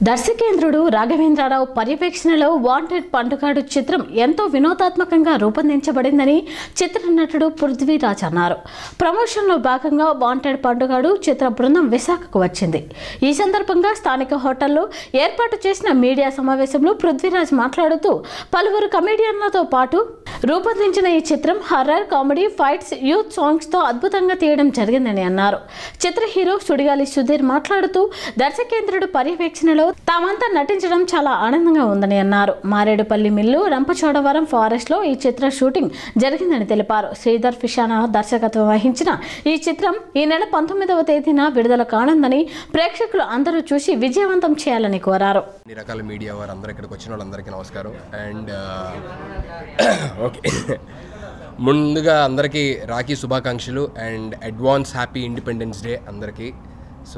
దర్శకేంద్రుడు రాఘవేంద్రరావు పర్యవేక్షణలో వాంటెడ్ పండుగాడు చిత్రం ఎంతో వినోదాత్మకంగా రూపొందించబడిందని చిత్ర నటుడు పృథ్వీరాజ్ అన్నారు ప్రమోషన్లో భాగంగా వాంటెడ్ పండుగాడు చిత్ర బృందం విశాఖకు వచ్చింది ఈ సందర్భంగా స్థానిక హోటల్లో ఏర్పాటు చేసిన మీడియా సమావేశంలో పృథ్వీరాజ్ మాట్లాడుతూ పలువురు కమెడియన్లతో పాటు రూపొందించిన ఈ చిత్రం హర్రర్ కామెడీ ఫైట్స్ యూత్ సాంగ్స్తో అద్భుతంగా తీయడం జరిగిందని అన్నారు చిత్ర హీరో సుడిగాలి సుధీర్ మాట్లాడుతూ దర్శకేంద్రుడు పర్యవేక్షణలో తామంతా నటించడం చాలా ఆనందంగా ఉందని అన్నారు మారేడుపల్లి మిల్లు రంపచోడవరం ఫారెస్ట్ లో ఈ చిత్ర షూటింగ్ జరిగిందని తెలిపారు శ్రీధర్ ఫిషానా దర్శకత్వం వహించిన ఈ చిత్రం ఈ నెల పంతొమ్మిదవ తేదీన విడుదల కానుందని ప్రేక్షకులు అందరూ చూసి విజయవంతం చేయాలని కోరారు అన్ని రకాల మీడియా వారు అందరూ ఇక్కడికి వచ్చిన వాళ్ళందరికీ నమస్కారం అండ్ ఓకే ముందుగా అందరికీ రాఖీ శుభాకాంక్షలు and advance happy independence day అందరికీ so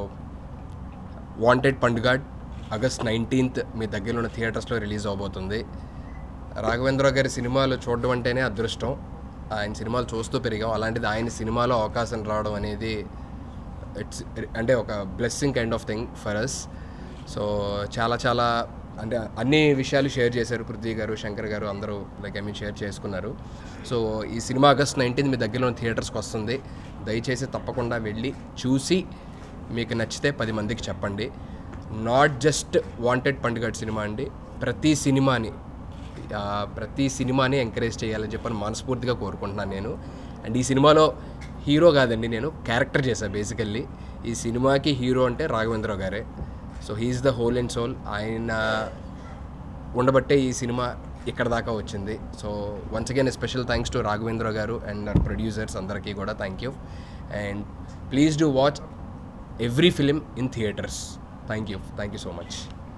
wanted Pandugod August nineteenth మీ దగ్గరలో ఉన్న థియేటర్స్లో రిలీజ్ అవబోతుంది రాఘవేంద్ర గారి సినిమాలు చూడడం అంటేనే అదృష్టం ఆయన సినిమాలు చూస్తూ పెరిగాం అలాంటిది ఆయన సినిమాలో అవకాశం రావడం అనేది ఇట్స్ అంటే ఒక blessing kind of thing for us so చాలా చాలా అంటే అన్ని విషయాలు షేర్ చేశారు పృథ్వీ గారు శంకర్ గారు అందరూ లైక్ ఐ మీన్ షేర్ చేసుకున్నారు సో ఈ సినిమా ఆగస్ట్ నైన్టీన్త్ మీ దగ్గరలో ఉన్న థియేటర్స్కి వస్తుంది దయచేసి తప్పకుండా వెళ్ళి చూసి మీకు నచ్చితే పది మందికి చెప్పండి నాట్ జస్ట్ వాంటెడ్ పండుగ సినిమా అండి ప్రతి సినిమాని ఆ, ప్రతి సినిమాని ఎంకరేజ్ చేయాలని చెప్పని మనస్ఫూర్తిగా కోరుకుంటున్నాను నేను అండ్ ఈ సినిమాలో హీరో కాదండి నేను క్యారెక్టర్ చేశాను బేసికల్లీ ఈ సినిమాకి హీరో అంటే రాఘవేంద్ర గారే so he's the whole and soul ఆయన ఉండబట్టే ఈ సినిమా ఇక్కడ దాకా వచ్చింది so once again special thanks to Raghavendra గారు అండ్ ప్రొడ్యూసర్స్ అందరికీ కూడా thank you and please do watch every film in theatres thank you thank you so much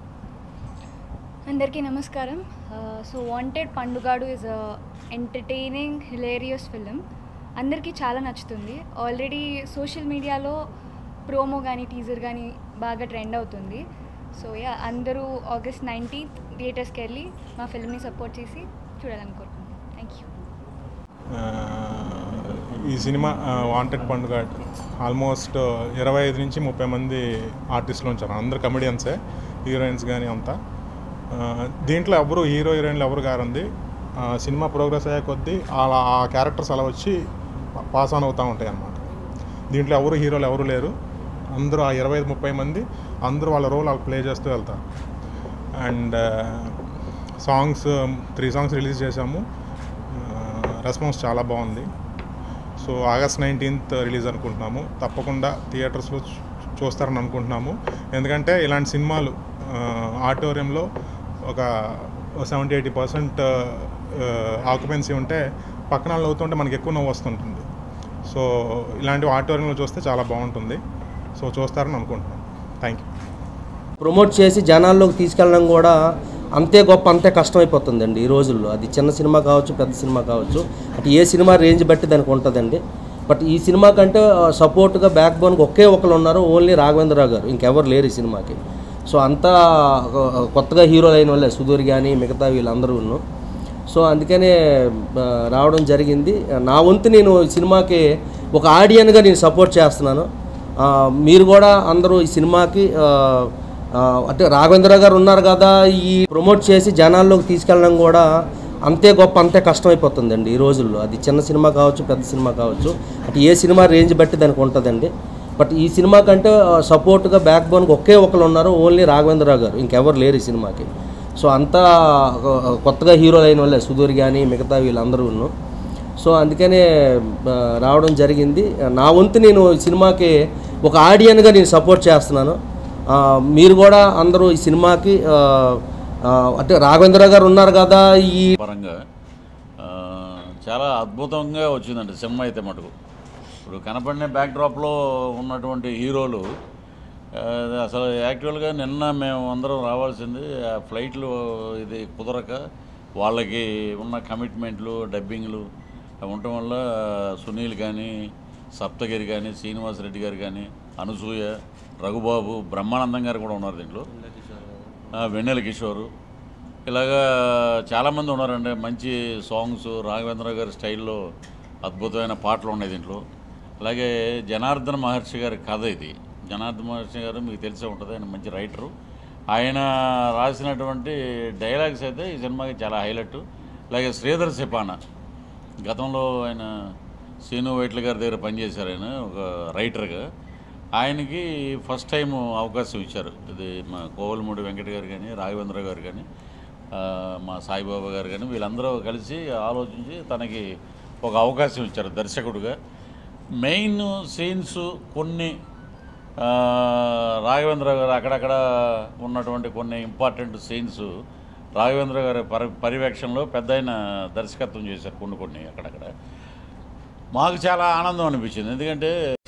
అందరికీ నమస్కారం so wanted Pandugadu is entertaining hilarious film అందరికీ చాలా నచ్చుతుంది ఆల్రెడీ సోషల్ మీడియాలో promo కానీ టీజర్ కానీ బాగా ట్రెండ్ అవుతుంది సో యా అందరూ ఆగస్ట్ నైన్టీన్త్ థియేటర్స్కి వెళ్ళి మా ఫిల్మ్ని సపోర్ట్ చేసి చూడాలని కోరుకుంటున్నాను థ్యాంక్ యూ ఆ, ఈ సినిమా వాంటెడ్ పండుగ ఆల్మోస్ట్ ఇరవై ఐదు నుంచి ముప్పై మంది ఆర్టిస్టులు ఉంచారు అందరు కమెడియన్సే హీరోయిన్స్ కానీ అంతా ఆ, దీంట్లో ఎవరు హీరో హీరోయిన్లు ఎవరు గారుంది ఆ, సినిమా ప్రోగ్రెస్ అయ్యే కొద్దీ అలా ఆ క్యారెక్టర్స్ అలా వచ్చి పాస్ ఆన్ అవుతూ ఉంటాయి అన్నమాట దీంట్లో ఎవరు హీరోలు ఎవరు లేరు అందరూ ఆ ఇరవై ఐదు ముప్పై మంది అందరూ వాళ్ళ రోల్ వాళ్ళు ప్లే చేస్తూ వెళ్తారు and songs three songs release చేశాము రెస్పాన్స్ చాలా బాగుంది సో ఆగస్ట్ నైన్టీన్త్ రిలీజ్ అనుకుంటున్నాము తప్పకుండా థియేటర్స్లో చూ- చూస్తారని అనుకుంటున్నాము ఎందుకంటే ఇలాంటి సినిమాలు ఆడిటోరియంలో ఒక సెవెంటీ ఎయిటీ పర్సెంట్ ఆక్యుపెన్సీ ఉంటే పక్కన వాళ్ళు అవుతుంటే మనకి ఎక్కువ నవ్వు వస్తుంటుంది సో ఇలాంటి ఆడిటోరియంలో చూస్తే చాలా బాగుంటుంది సో చూస్తారని అనుకుంటున్నాను థ్యాంక్ యూ ప్రమోట్ చేసి జనాల్లోకి తీసుకెళ్ళడం కూడా అంతే గొప్ప అంతే కష్టమైపోతుందండి ఈ రోజుల్లో అది చిన్న సినిమా కావచ్చు పెద్ద సినిమా కావచ్చు అటు ఏ సినిమా రేంజ్ బట్టి దానికి ఉంటుందండి బట్ ఈ సినిమా కంటే సపోర్ట్గా బ్యాక్ బోన్కి ఒకే ఒకరు ఉన్నారు ఓన్లీ రాఘవేంద్రరావు గారు ఇంకెవరు లేరు ఈ సినిమాకి సో అంతా ఆ, కొత్తగా హీరోలు అయిన వాళ్ళే సుధీర్ కానీ మిగతా వీళ్ళందరూ సో అందుకనే ఆ, రావడం జరిగింది నా వంతు నేను ఈ సినిమాకి ఒక ఆడియన్గా నేను సపోర్ట్ చేస్తున్నాను ఆ, మీరు కూడా అందరూ ఈ సినిమాకి ఆ, ఆ, అంటే రాఘవేంద్ర గారు ఉన్నారు కదా ఈ ప్రమోట్ చేసి జనాల్లోకి తీసుకెళ్ళడం కూడా అంతే గొప్ప అంతే కష్టమైపోతుందండి ఈ రోజుల్లో అది చిన్న సినిమా కావచ్చు పెద్ద సినిమా కావచ్చు అటు ఏ సినిమా రేంజ్ బట్టి దానికి ఉంటుందండి బట్ ఈ సినిమా కంటే సపోర్ట్గా బ్యాక్ బోన్కి ఒకే ఒకరు ఉన్నారు ఓన్లీ రాఘవేంద్రరావు గారు ఇంకెవరు లేరు ఈ సినిమాకి సో అంతా ఆ, కొత్తగా హీరోలు అయిన వాళ్ళే సుధీర్ కానీ మిగతా వీళ్ళందరూ సో అందుకనే ఆ, రావడం జరిగింది నా వంతు నేను ఈ సినిమాకి ఒక ఆడియన్గా నేను సపోర్ట్ చేస్తున్నాను ఆ, మీరు కూడా అందరూ ఈ సినిమాకి ఆ, ఆ, అంటే రాఘవేంద్ర గారు ఉన్నారు కదా ఈ పరంగా ఆ, చాలా అద్భుతంగా వచ్చిందండి సినిమా అయితే మటుకు ఇప్పుడు కనపడిన బ్యాక్డ్రాప్లో ఉన్నటువంటి హీరోలు ఆ, అసలు యాక్చువల్గా నిన్న మేము అందరం రావాల్సింది ఆ ఫ్లైట్లు ఇది కుదరక వాళ్ళకి ఉన్న కమిట్మెంట్లు డబ్బింగ్లు అవి ఉండటం వల్ల సునీల్ కానీ సప్తగిరి కానీ శ్రీనివాసరెడ్డి గారు కానీ అనసూయ రఘుబాబు బ్రహ్మానందం గారు కూడా ఉన్నారు దీంట్లో ఆ, వెన్నెల కిషోరు ఇలాగా చాలామంది ఉన్నారండి మంచి సాంగ్స్ రాఘవేంద్ర గారి స్టైల్లో అద్భుతమైన పాటలు ఉన్నాయి దీంట్లో అలాగే జనార్దన మహర్షి గారి కథ ఇది జనార్దన్ మహర్షి గారు మీకు తెలిసే ఉంటుంది ఆయన మంచి రైటరు ఆయన రాసినటువంటి డైలాగ్స్ అయితే ఈ సినిమాకి చాలా హైలైట్ అలాగే శ్రీధర్ సిపానా గతంలో ఆయన సీను వైట్ల గారి దగ్గర పనిచేశారు ఆయన ఒక రైటర్గా ఆయనకి ఫస్ట్ టైం అవకాశం ఇచ్చారు ఇది మా కోవలమూడి వెంకట గారు కానీ రాఘవేంద్ర గారు కానీ ఆ, మా సాయిబాబా గారు కానీ వీళ్ళందరూ కలిసి ఆలోచించి తనకి ఒక అవకాశం ఇచ్చారు దర్శకుడుగా మెయిన్ సీన్స్ కొన్ని ఆ, రాఘవేంద్ర గారు అక్కడక్కడ ఉన్నటువంటి కొన్ని ఇంపార్టెంట్ సీన్స్ రాఘవేంద్ర గారి పరి పర్యవేక్షణలో పెద్ద ఆయన దర్శకత్వం చేశారు కొన్ని కొన్ని అక్కడక్కడ మాకు చాలా ఆనందం అనిపించింది ఎందుకంటే